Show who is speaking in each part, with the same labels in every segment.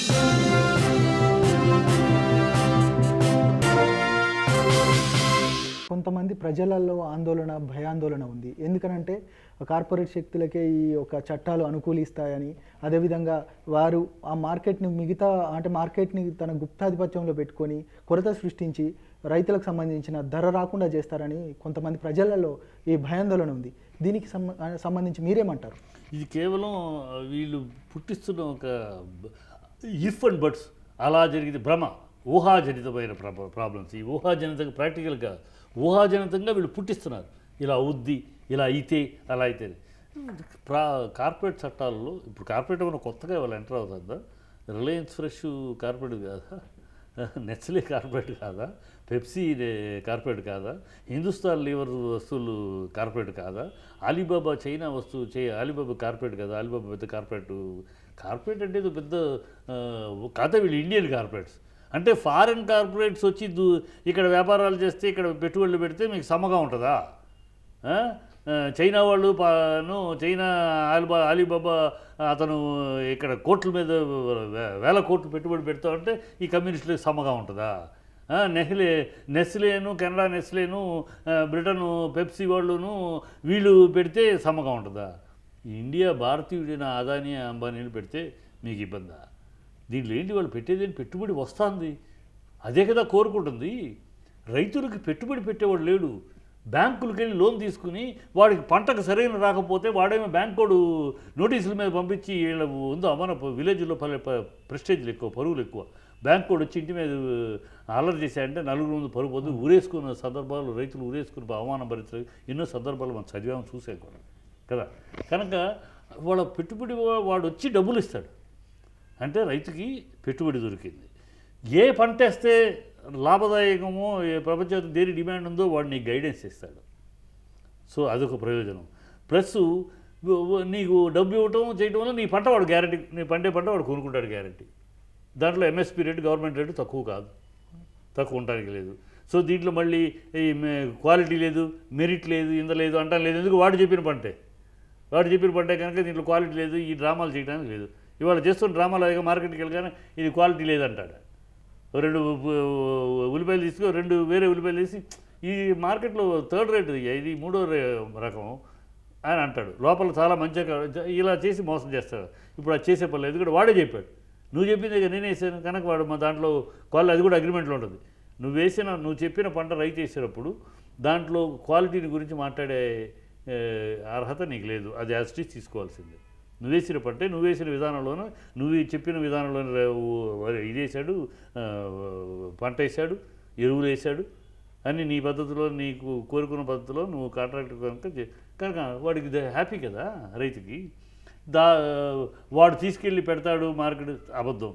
Speaker 1: కొంతమంది ప్రజలలో ఆందోళన భయాందోళన ఉంది ఎందుకనంటే కార్పొరేట్ శక్తులకే ఈ యొక్క చట్టాలు అనుకూలిస్తాయని అదేవిధంగా వారు ఆ మార్కెట్ని మిగతా అంటే మార్కెట్ని తన గుప్తాధిపత్యంలో పెట్టుకొని కొరత సృష్టించి రైతులకు సంబంధించిన ధర రాకుండా చేస్తారని కొంతమంది ప్రజలలో ఈ భయాందోళన ఉంది దీనికి సంబ- సంబంధించి మీరేమంటారు
Speaker 2: ఇది కేవలం వీళ్ళు పుట్టిస్తున్న ఒక ఇఫ్ అండ్ బట్స్ అలా జరిగింది భ్రమ ఊహాజనితమైన ప్రా- ప్రాబ్లమ్స్ ఈ ఊహాజనితంగా ప్రాక్టికల్గా ఊహాజనితంగా వీళ్ళు పుట్టిస్తున్నారు ఇలా అవుద్ది ఇలా అయితే అలా అయితే ప్రా కార్పొరేట్ చట్టాల్లో ఇప్పుడు కార్పొరేట్ ఏమైనా కొత్తగా వాళ్ళు ఎంటర్ అవుతుందా రిలయన్స్ ఫ్రెష్ కార్పొరేట్ కాదా నెస్లే కార్పొరేట్ కాదా పెప్సీ నే- కార్పొరేట్ కాదా హిందుస్థాన్ లీవర్ వస్తువులు కార్పొరేట్ కాదా అలీబాబా చైనా వస్తువు చే అలీబాబా కార్పొరేట్ కాదా అలీబాబా పెద్ద కార్పొరేట్ కార్పొరేట్ అంటే ఇది పెద్ద ఆ, కాదా వీళ్ళు ఇండియన్ కార్పొరేట్స్ అంటే ఫారిన్ కార్పొరేట్స్ వచ్చి దు- ఇక్కడ వ్యాపారాలు చేస్తే ఇక్కడ పెట్టుబడులు పెడితే మీకు సమ్మగా ఉంటుందా ఆ? ఆ, చైనా వాళ్ళు పాను చైనా ఆలిబా అలీబాబా అతను ఇక్కడ కోట్ల మీద వే- వేల కోట్లు పెట్టుబడి పెడతా ఉంటే ఈ కమ్యూనిస్టులకు సమ్మగా ఉంటుందా ఆ, నెహ్లే నెస్లేను కెనడా నెస్లేను ఆ, బ్రిటన్ పెప్సీ వాళ్ళును వీళ్ళు పెడితే సమ్మగా ఉంటుందా ఇండియా భారతీయుడైన అదానీ అంబానీలు పెడితే మీకు ఇబ్బందా దీంట్లో ఏంటి వాళ్ళు పెట్టేది ఏంటి? పెట్టుబడి వస్తుంది అదే కదా కోరుకుంటుంది రైతులకు పెట్టుబడి పెట్టేవాడు లేడు బ్యాంకులకు వెళ్ళి లోన్ తీసుకుని వాడికి పంటకు సరైన రాకపోతే వాడేమో బ్యాంకోడు నోటీసుల మీద పంపించి వీళ్ళ ఉందో మన విలేజ్లో పల్లె ప్రెస్టేజ్లు ఎక్కువ పరుగులు ఎక్కువ బ్యాంక్ కోడ్ వచ్చి ఇంటి మీద అల్లరి చేశాయంటే నలుగురు ముందు పరుగు పొద్దు ఊరేసుకున్న సందర్భాలు రైతులు ఊరేసుకుని అవమానం భరించడం ఎన్నో సందర్భాలు మనం చదివాము చూసే కూడా కదా కనుక వాళ్ళ పెట్టుబడి వా- వాడు వచ్చి డబ్బులు ఇస్తాడు అంటే రైతుకి పెట్టుబడి దొరికింది ఏ పంట వేస్తే లాభదాయకమో ఏ ప్రపంచంలో దేని డిమాండ్ ఉందో వాడు నీకు గైడెన్స్ ఇస్తాడు సో అదొక ప్రయోజనం ప్లస్ వ- వ- నీకు డబ్బు ఇవ్వటం చేయటం వల్ల నీ పంట వాడు గ్యారంటీ నీ పండే పంట వాడు కొనుక్కుంటాడు గ్యారంటీ దాంట్లో ఎంఎస్పీ రేటు గవర్నమెంట్ రేటు తక్కువ కాదు తక్కువ ఉండడానికి లేదు సో దీంట్లో మళ్ళీ ఈ మే- క్వాలిటీ లేదు మెరిట్ లేదు ఇంత లేదు అంటాం లేదు ఎందుకు వాడు చెప్పిన పంటే వాడు చెప్పిన పంటే కనుక దీంట్లో క్వాలిటీ లేదు ఈ డ్రామాలు చేయడానికి లేదు ఇవాళ చేస్తున్న డ్రామాలు అదిగా మార్కెట్కి వెళ్ళగానే ఇది క్వాలిటీ లేదంటాడు ఓ రెండు ఉ- ఉల్లిపాయలు తీసుకు రెండు వేరే ఉల్లిపాయలు తీసి ఈ మార్కెట్లో థర్డ్ రేట్ ఇది ఇది మూడో రే- రకం అని అంటాడు లోపల చాలా మంచిగా ఇలా చేసి మోసం చేస్తాడు ఇప్పుడు అది చేసే పని లేదు ఎందుకంటే వాడే చెప్పాడు నువ్వు చెప్పింది ఇక నేనే వేసాను కనుక వాడు మా దాంట్లో క్వాలిటీ అది కూడా అగ్రిమెంట్లో ఉంటుంది నువ్వు వేసిన నువ్వు చెప్పిన పంట రైతు వేసేటప్పుడు దాంట్లో క్వాలిటీని గురించి మాట్లాడే ఏ, అర్హత నీకు లేదు అది యాజిటీ తీసుకోవాల్సిందే నువ్వు వేసిన పంటే నువ్వు వేసిన విధానంలోనూ నువ్వు చెప్పిన విధానంలోనే రే- ఊ- ఇది వేసాడు ఆ, పంట వేసాడు ఎరువులు వేసాడు అన్ని నీ పద్ధతిలో నీకు కోరుకున్న పద్ధతిలో నువ్వు కాంట్రాక్ట్ కనుక చే- కనుక వాడికి ఇది హ్యాపీ కదా రైతుకి దా వాడు తీసుకెళ్ళి పెడతాడు మార్కెట్ అబద్ధం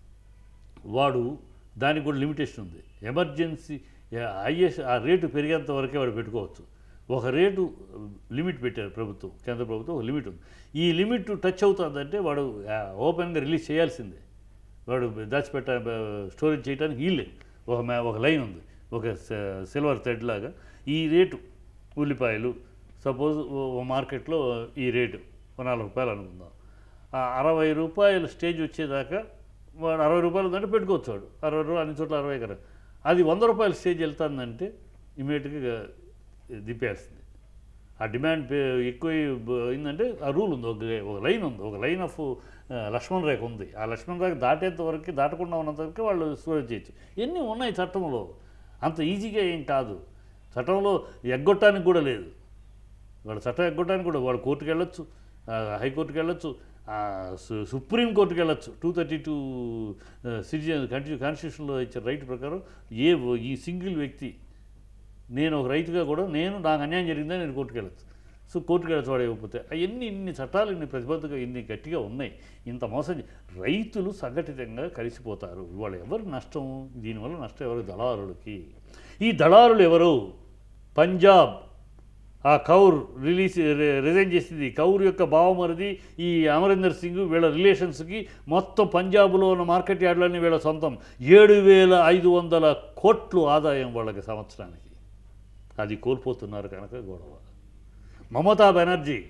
Speaker 2: వాడు దానికి కూడా లిమిటేషన్ ఉంది ఎమర్జెన్సీ హైయెస్ట్ ఆ రేటు పెరిగేంత వరకే వాడు పెట్టుకోవచ్చు ఒక రేటు లిమిట్ పెట్టారు ప్రభుత్వం కేంద్ర ప్రభుత్వం ఒక లిమిట్ ఉంది ఈ లిమిట్ టచ్ అవుతుందంటే వాడు ఆ, ఓపెన్గా రిలీజ్ చేయాల్సిందే వాడు దాచిపెట్ట స్టోరేజ్ చేయడానికి వీళ్ళే ఒక మ్యా ఒక లైన్ ఉంది ఒక స- సిల్వర్ థ్రెడ్ లాగా ఈ రేటు ఉల్లిపాయలు సపోజ్ ఓ మార్కెట్లో ఈ రేటు ఒక నాలుగు రూపాయలు అనుకుందాం ఆ అరవై రూపాయల స్టేజ్ వచ్చేదాకా వాడు అరవై రూపాయలు ఉందంటే పెట్టుకోవచ్చు వాడు అరవై రూపాయలు అన్ని చోట్ల అరవై కదా అది వంద రూపాయల స్టేజ్ వెళ్తుందంటే ఇమీడియట్గా దింపేస్తుంది ఆ డిమాండ్ పే- ఎక్కువ అయిందంటే ఆ రూల్ ఉంది ఒక ఒక లైన్ ఉంది ఒక లైన్ ఆఫ్ లక్ష్మణ్ రేఖ ఉంది ఆ లక్ష్మణ్ రేఖ దాటేంత వరకు దాటకుండా ఉన్నంత వరకు వాళ్ళు స్టోరేజ్ చేయొచ్చు ఎన్ని ఉన్నాయి చట్టంలో అంత ఈజీగా ఏం కాదు చట్టంలో ఎగ్గొట్టడానికి కూడా లేదు వాడు చట్టం ఎగ్గొట్టడానికి కూడా వాడు కోర్టుకు వెళ్ళొచ్చు ఆ, హైకోర్టుకి వెళ్ళొచ్చు ఆ, సు- సుప్రీం కోర్టుకి వెళ్ళొచ్చు టూ థర్టీ టూ సిటిజన్ కంటి కాన్స్టిట్యూషన్లో ఇచ్చిన రైట్ ప్రకారం ఏ ఈ సింగిల్ వ్యక్తి నేను ఒక రైతుగా కూడా నేను నాకు అన్యాయం జరిగిందని నేను కోర్టుకు వెళ్ళచ్చు సో కోర్టుకు వెళ్ళచ్చు వాడు ఇవ్వకపోతే అవన్నీ ఇన్ని చట్టాలు ఇన్ని ప్రతిబద్ధంగా ఇన్ని గట్టిగా ఉన్నాయి ఇంత మోసం చే- రైతులు సంఘటితంగా కలిసిపోతారు ఇవాళ ఎవరు నష్టం దీనివల్ల నష్టం ఎవరు దళారులకి ఈ దళారులు ఎవరు పంజాబ్ ఆ కౌర్ రిలీజ్ రి- రిజైన్ చేసింది కౌర్ యొక్క బావమరిది ఈ అమరీందర్ సింగ్ వీళ్ళ రిలేషన్స్కి మొత్తం పంజాబ్లో ఉన్న మార్కెట్ యార్డ్లన్నీ వీళ్ళ సొంతం ఏడు వేల ఐదు వందల కోట్లు ఆదాయం వాళ్ళకి సంవత్సరానికి అది కోల్పోతున్నారు కనుక గొడవ మమతా బెనర్జీ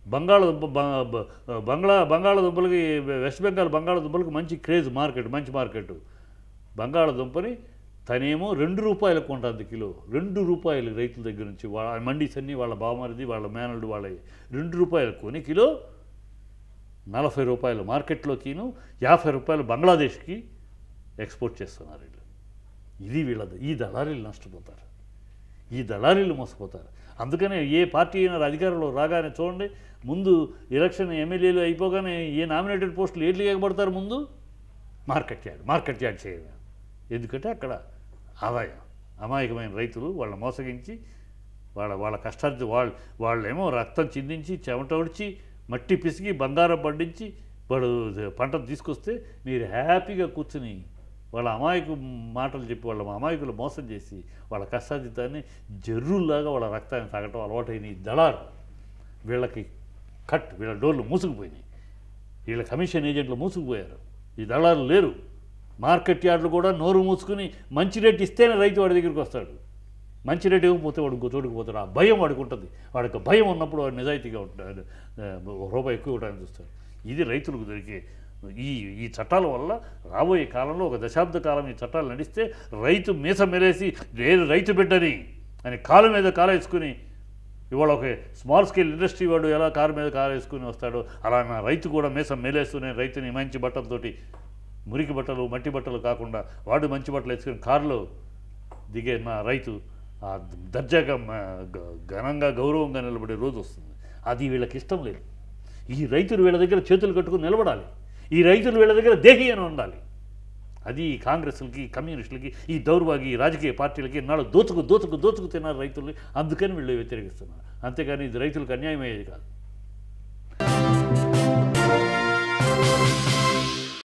Speaker 2: బంగాళదుంప బ- బ- బంగ్లా బంగాళదుంపలకి వెస్ట్ బెంగాల్ బంగాళదుంపలకి మంచి క్రేజ్ మార్కెట్ మంచి మార్కెట్ బంగాళదుంపని తనేమో రెండు రూపాయలకు కొంటుంది కిలో రెండు రూపాయలు రైతుల దగ్గర నుంచి వాళ్ళ మండీస్ అన్నీ వాళ్ళ బావమరిది వాళ్ళ మేనల్డ్ వాళ్ళ రెండు రూపాయలకు కొని కిలో నలభై రూపాయలు మార్కెట్లోకిను యాభై రూపాయలు బంగ్లాదేశ్కి ఎక్స్పోర్ట్ చేస్తున్నారు వీళ్ళు ఇది వీళ్ళ ఈ దళారీలు నష్టపోతారు ఈ దళారీలు మోసపోతారు అందుకనే ఏ పార్టీ అయినా అధికారంలో రాగానే చూడండి ముందు ఎలక్షన్ ఎమ్మెల్యేలు అయిపోగానే ఏ నామినేటెడ్ పోస్టులు ఏట్లు ఎగబడతారు ముందు మార్కెట్ యార్డ్ మార్కెట్ యార్డ్ చేయాలి ఎందుకంటే అక్కడ ఆదాయం అమాయకమైన రైతులు వాళ్ళని మోసగించి వాళ్ళ వాళ్ళ కష్టార్జి వాళ్ళు వాళ్ళేమో రక్తం చిందించి చెమట ఒడిచి మట్టి పిసికి బంగారం పండించి వాడు పంట తీసుకొస్తే మీరు హ్యాపీగా కూర్చుని వాళ్ళ అమాయకు మాటలు చెప్పి వాళ్ళ అమాయకులు మోసం చేసి వాళ్ళ కష్టార్జితాన్ని జర్రుల్లాగా వాళ్ళ రక్తాన్ని తాగటం అలవాటైన ఈ దళారు వీళ్ళకి కట్ వీళ్ళ డోర్లు మూసుకుపోయినాయి వీళ్ళ కమిషన్ ఏజెంట్లు మూసుకుపోయారు ఈ దళారు లేరు మార్కెట్ యార్డులు కూడా నోరు మూసుకుని మంచి రేట్ ఇస్తేనే రైతు వాడి దగ్గరికి వస్తాడు మంచి రేట్ ఇవ్వకపోతే వాడు ఇంకో చోటుకు పోతాడు ఆ భయం వాడికి ఉంటుంది వాడికి భయం ఉన్నప్పుడు వాడు నిజాయితీగా ఉంటాడు ఆ, ఒక రూపాయి ఎక్కువ ఇవ్వడానికి చూస్తాడు ఇది రైతులకు దొరికే ఈ ఈ చట్టాల వల్ల రాబోయే కాలంలో ఒక దశాబ్ద కాలం ఈ చట్టాలు నడిస్తే రైతు మీస మెరేసి లేదు రైతు బిడ్డని అని కాలు మీద కాలేసుకుని ఇవాళ ఒక స్మాల్ స్కేల్ ఇండస్ట్రీ వాడు ఎలా కారు మీద కారు వేసుకుని వస్తాడో అలా నా రైతు కూడా మీసం మేలేస్తూనే రైతుని మంచి బట్టలతోటి మురికి బట్టలు మట్టి బట్టలు కాకుండా వాడు మంచి బట్టలు వేసుకుని కారులో దిగే నా రైతు ఆ దర్జాగా మ- గ- ఘనంగా గౌరవంగా నిలబడే రోజు వస్తుంది అది వీళ్ళకి ఇష్టం లేదు ఈ రైతులు వీళ్ళ దగ్గర చేతులు కట్టుకుని నిలబడాలి ఈ రైతులు వీళ్ళ దగ్గర దేహి అని ఉండాలి అది ఈ కాంగ్రెస్లకి కమ్యూనిస్టులకి ఈ దౌర్భాగ్య ఈ రాజకీయ పార్టీలకి నాలుగు దోచుకు దోచుకు దోచుకు తిన్నారు రైతుల్ని అందుకని వీళ్ళు వ్యతిరేకిస్తున్నారు అంతేగాని ఇది రైతులకు అన్యాయం అయ్యేది కాదు